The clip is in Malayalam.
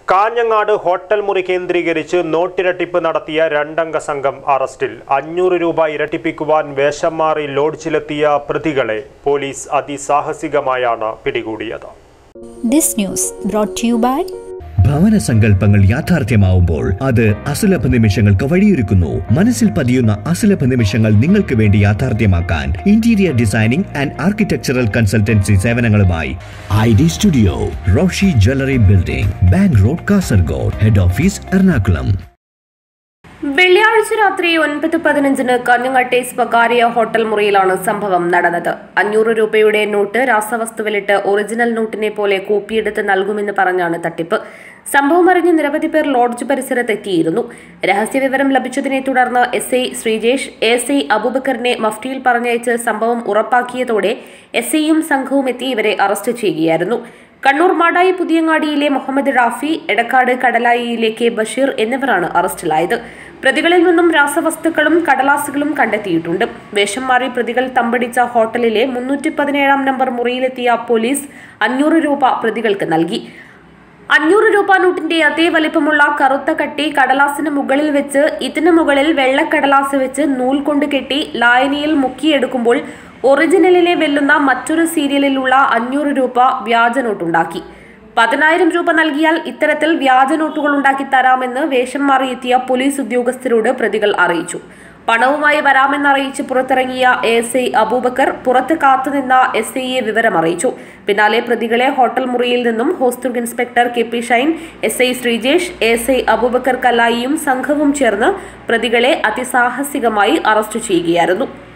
കാഞ്ഞങ്ങാട് ഹോട്ടൽ മുറി കേന്ദ്രീകരിച്ച് നോട്ടിരട്ടിപ്പ് നടത്തിയ രണ്ടംഗ സംഘം അറസ്റ്റിൽ അഞ്ഞൂറ് രൂപ ഇരട്ടിപ്പിക്കുവാൻ വേഷം മാറി ലോഡ്ജിലെത്തിയ പ്രതികളെ പോലീസ് അതിസാഹസികമായാണ് പിടികൂടിയത് This news brought to you by ഭവന സങ്കല്പങ്ങൾ യാഥാർത്ഥ്യമാവുമ്പോൾ അത് അസുലഭ നിമിഷങ്ങൾക്ക് വഴിയൊരുക്കുന്നു മനസ്സിൽ പതിയുന്ന അസുലഭ നിമിഷങ്ങൾ നിങ്ങൾക്ക് വേണ്ടി യാഥാർത്ഥ്യമാക്കാൻ interior designing and architectural consultancy സേവനങ്ങളുമായി I D studio Roshi jewellery building bank road Kasaragod head office Ernakulam വെള്ളിയാഴ്ച രാത്രി ഒൻപത് പതിനഞ്ചിന് കാഞ്ഞങ്ങാട്ടെ സ്വകാര്യ ഹോട്ടൽ മുറിയിലാണ് സംഭവം നടന്നത് അഞ്ഞൂറ് രൂപയുടെ നോട്ട് രാസവസ്തുവിലിട്ട് ഒറിജിനൽ നോട്ടിനെ പോലെ കോപ്പിയെടുത്ത് നൽകുമെന്ന് പറഞ്ഞാണ് തട്ടിപ്പ് സംഭവം അറിഞ്ഞ് നിരവധി പേർ ലോഡ്ജ് പരിസരത്ത് എത്തിയിരുന്നു രഹസ്യവിവരം ലഭിച്ചതിനെ തുടർന്ന് S I Sreejesh S I അബൂബക്കറിനെ മഫ്റ്റിയിൽ പറഞ്ഞയച്ച് സംഭവം ഉറപ്പാക്കിയതോടെ എസ് ഐയും സംഘവും എത്തി ഇവരെ അറസ്റ്റ് ചെയ്യുകയായിരുന്നു കണ്ണൂർ മാടായി പുതിയങ്ങാടിയിലെ മുഹമ്മദ് റാഫി എടക്കാട് കടലായിയിലെ കെ ബഷീർ എന്നിവരാണ് അറസ്റ്റിലായത് പ്രതികളിൽ നിന്നും രാസവസ്തുക്കളും കടലാസുകളും കണ്ടെത്തിയിട്ടുണ്ട് വേഷം മാറി പ്രതികൾ തമ്പടിച്ച ഹോട്ടലിലെ മുന്നൂറ്റി പതിനേഴാം നമ്പർ മുറിയിലെത്തിയ പോലീസ് അഞ്ഞൂറ് രൂപ പ്രതികൾക്ക് നൽകി അഞ്ഞൂറ് രൂപ നോട്ടിന്റെ അതേ വലിപ്പമുള്ള കറുത്ത കട്ടി കടലാസിന് മുകളിൽ വെച്ച് ഇതിന് മുകളിൽ വെള്ളക്കടലാസ് വെച്ച് നൂൽ കൊണ്ട് കെട്ടി ലായനിയിൽ മുക്കിയെടുക്കുമ്പോൾ ഒറിജിനലിനെ വെല്ലുന്ന മറ്റൊരു സീരിയലിലുള്ള അഞ്ഞൂറ് രൂപ വ്യാജ നോട്ടുണ്ടാക്കി പതിനായിരം രൂപ നൽകിയാൽ ഇത്തരത്തിൽ വ്യാജ നോട്ടുകൾ ഉണ്ടാക്കി തരാമെന്ന് വേഷം മാറിയെത്തിയ പോലീസ് ഉദ്യോഗസ്ഥരോട് പ്രതികൾ അറിയിച്ചു പണവുമായി വരാമെന്നറിയിച്ച് പുറത്തിറങ്ങിയ എസ് ഐ അബൂബക്കർ പുറത്ത് കാത്തുനിന്ന എസ് ഐയെ വിവരം അറിയിച്ചു പിന്നാലെ പ്രതികളെ ഹോട്ടൽ മുറിയിൽ നിന്നും hostel inspector K P Shine S I Sreejesh S I Aboobacker കല്ലായിയും സംഘവും ചേർന്ന് പ്രതികളെ അതിസാഹസികമായി അറസ്റ്റ് ചെയ്യുകയായിരുന്നു